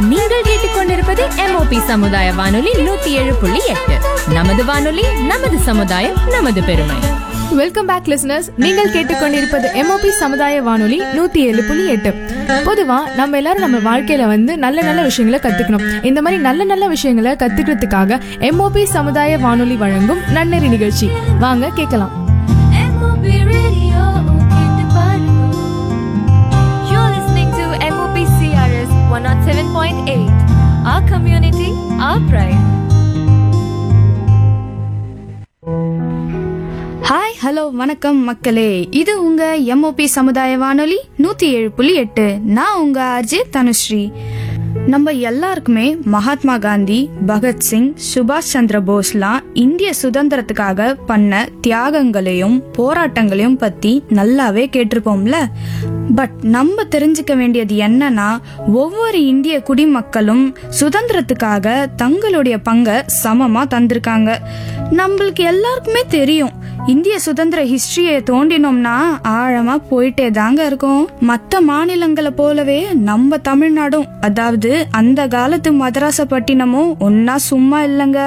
நீங்கள் கேட்டுக்கொண்டிருப்பது எம்ஓபி சமுதாய வானொலி நூத்தி ஏழு புள்ளி எட்டு நமது வானொலி நமது சமுதாயம் நமது பெருமை வெல்கம் பேக் லிசனர்ஸ் நீங்கள் கேட்டுக்கொண்டிருப்பது எம்ஓபி சமுதாய வானொலி நூத்தி ஏழு புள்ளி எட்டு பொதுவா நம்ம எல்லாரும் நம்ம வாழ்க்கையில வந்து நல்ல நல்ல விஷயங்களை கத்துக்கணும் இந்த மாதிரி நல்ல நல்ல விஷயங்களை கத்துக்கிறதுக்காக எம்ஓபி சமுதாய வானொலி வழங்கும் நன்னெறி நிகழ்ச்சி வாங்க கேட்கலாம் MOP Radio, கேட்டு பாருங்க. You're listening to MOP CRS 107.8. Our community, our pride. Hi hello வணக்கம் மக்களே இது உங்க எம்ஓபி சமுதாய வானொலி நூத்தி ஏழு புள்ளி எட்டு நான் உங்க ஆர்ஜே தனுஸ்ரீ நம்ம எல்லாருக்குமே மகாத்மா காந்தி பகத்சிங் சுபாஷ் சந்திர போஸ்லாம் இந்திய சுதந்திரத்துக்காக பண்ண தியாகங்களையும் போராட்டங்களையும் பத்தி நல்லாவே கேட்டிருப்போம்ல பட் நம்ம தெரிஞ்சுக்க வேண்டியது என்னன்னா ஒவ்வொரு இந்திய குடிமக்களும் சுதந்திரத்துக்காக தங்களுடைய பங்கை சமமா தந்திருக்காங்க நம்மளுக்கு எல்லாருக்குமே தெரியும் இந்திய சுதந்திர ஹிஸ்டரியை தோண்டினோம்னா ஆழமா போயிட்டே தாங்க இருக்கும் மத்த மாநிலங்களை போலவே நம்ம தமிழ்நாடும் அதாவது அந்த காலத்து மதராசப்பட்டினமும் ஒன்னா சும்மா இல்லைங்க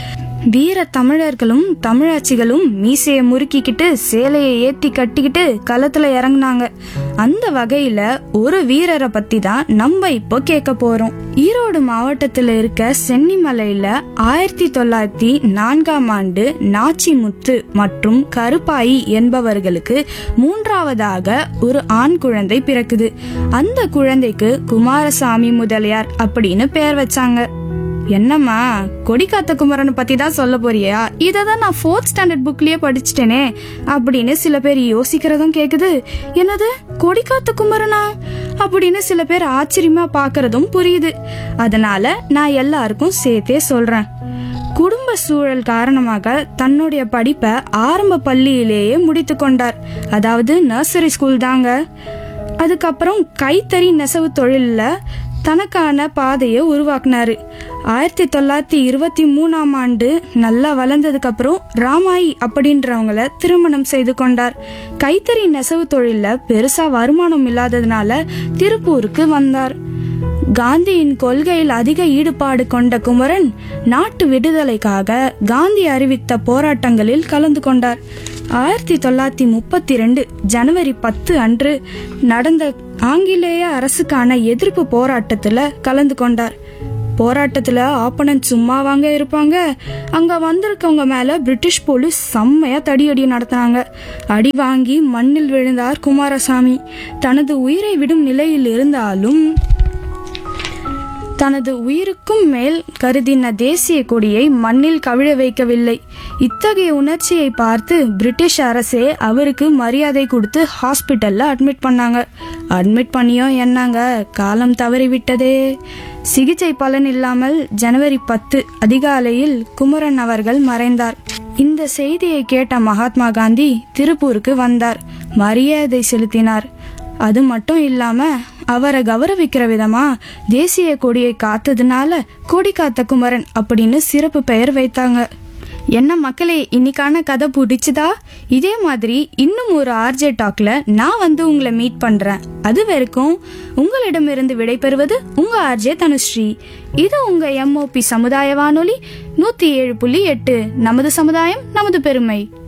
வீர தமிழர்களும் தமிழாட்சிகளும் மீசையை முறுக்கிக்கிட்டு சேலையை ஏத்தி கட்டிக்கிட்டு களத்துல இறங்குனாங்க அந்த வகையில ஒரு வீரரை பத்தி தான் நம்ம இப்போ கேட்க போறோம் ஈரோடு மாவட்டத்துல இருக்க சென்னிமலையில ஆயிரத்தி தொள்ளாயிரத்தி நான்காம் ஆண்டு நாச்சிமுத்து மற்றும் கருப்பாயி என்பவர்களுக்கு மூன்றாவதாக ஒரு ஆண் குழந்தை பிறக்குது அந்த குழந்தைக்கு குமாரசாமி முதலியார் அப்படின்னு பெயர் வச்சாங்க என்னம்மா கொடிக்காத்த குமரனை பத்தி தான் சொல்ல போறியா இதை தான் நான் ஃபோர்த் ஸ்டாண்டர்ட் புக்லயே படிச்சிட்டேனே அப்படின்னு சில பேர் யோசிக்கிறதும் கேக்குது என்னது கொடிக்காத்த குமரனா அப்படின்னு சில பேர் ஆச்சரியமா பாக்குறதும் புரியுது அதனால நான் எல்லாருக்கும் சேர்த்தே சொல்றேன் குடும்ப சூழல் காரணமாக தன்னுடைய படிப்பை ஆரம்ப பள்ளியிலேயே முடித்து கொண்டார் அதாவது நர்சரி ஸ்கூல் தாங்க அதுக்கப்புறம் கைத்தறி நெசவு தொழில்ல தனக்கான பாதையை உருவாக்குனாரு ஆயிரத்தி தொள்ளாயிரத்தி இருபத்தி மூணாம் ஆண்டு நல்லா வளர்ந்ததுக்கு அப்புறம் ராமாயி அப்படின்றவங்கள திருமணம் செய்து கொண்டார் கைத்தறி நெசவு தொழில்ல பெருசா வருமானம் இல்லாததுனால திருப்பூருக்கு வந்தார் காந்தியின் கொள்கையில் அதிக ஈடுபாடு கொண்ட குமரன் நாட்டு விடுதலைக்காக காந்தி அறிவித்த போராட்டங்களில் கலந்து கொண்டார் ஆயிரத்தி தொள்ளாயிரத்தி முப்பத்தி ரெண்டு ஜனவரி பத்து அன்று நடந்த ஆங்கிலேய அரசுக்கான எதிர்ப்பு போராட்டத்துல கலந்து கொண்டார் போராட்டத்துல ஆப்பனன்ட் சும்மாவாங்க இருப்பாங்க அங்க வந்திருக்கவங்க மேல பிரிட்டிஷ் போலீஸ் செம்மையா தடியடி நடத்தினாங்க அடி வாங்கி மண்ணில் விழுந்தார் குமாரசாமி தனது உயிரை விடும் நிலையில் இருந்தாலும் தனது உயிருக்கும் மேல் கருதின தேசிய கொடியை மண்ணில் கவிழ வைக்கவில்லை இத்தகைய உணர்ச்சியை பார்த்து பிரிட்டிஷ் அரசே அவருக்கு மரியாதை கொடுத்து ஹாஸ்பிட்டல்ல அட்மிட் பண்ணாங்க அட்மிட் பண்ணியும் என்னங்க காலம் தவறிவிட்டதே சிகிச்சை பலன் இல்லாமல் ஜனவரி பத்து அதிகாலையில் குமரன் அவர்கள் மறைந்தார் இந்த செய்தியை கேட்ட மகாத்மா காந்தி திருப்பூருக்கு வந்தார் மரியாதை செலுத்தினார் அது மட்டும் இல்லாம அவரை கௌரவிக்கிற விதமா தேசிய கொடியை காத்ததுனால கொடி காத்த குமரன் அப்படின்னு சிறப்பு பெயர் வைத்தாங்க என்ன மக்களே இன்னைக்கான கதை பிடிச்சுதா இதே மாதிரி இன்னும் ஒரு ஆர்ஜே டாக்ல நான் வந்து உங்களை மீட் பண்றேன் அது வரைக்கும் உங்களிடமிருந்து விடைபெறுவது உங்க ஆர்ஜே தனுஸ்ரீ இது உங்க எம்ஓபி சமுதாய வானொலி நூத்தி ஏழு புள்ளி எட்டு நமது சமுதாயம் நமது பெருமை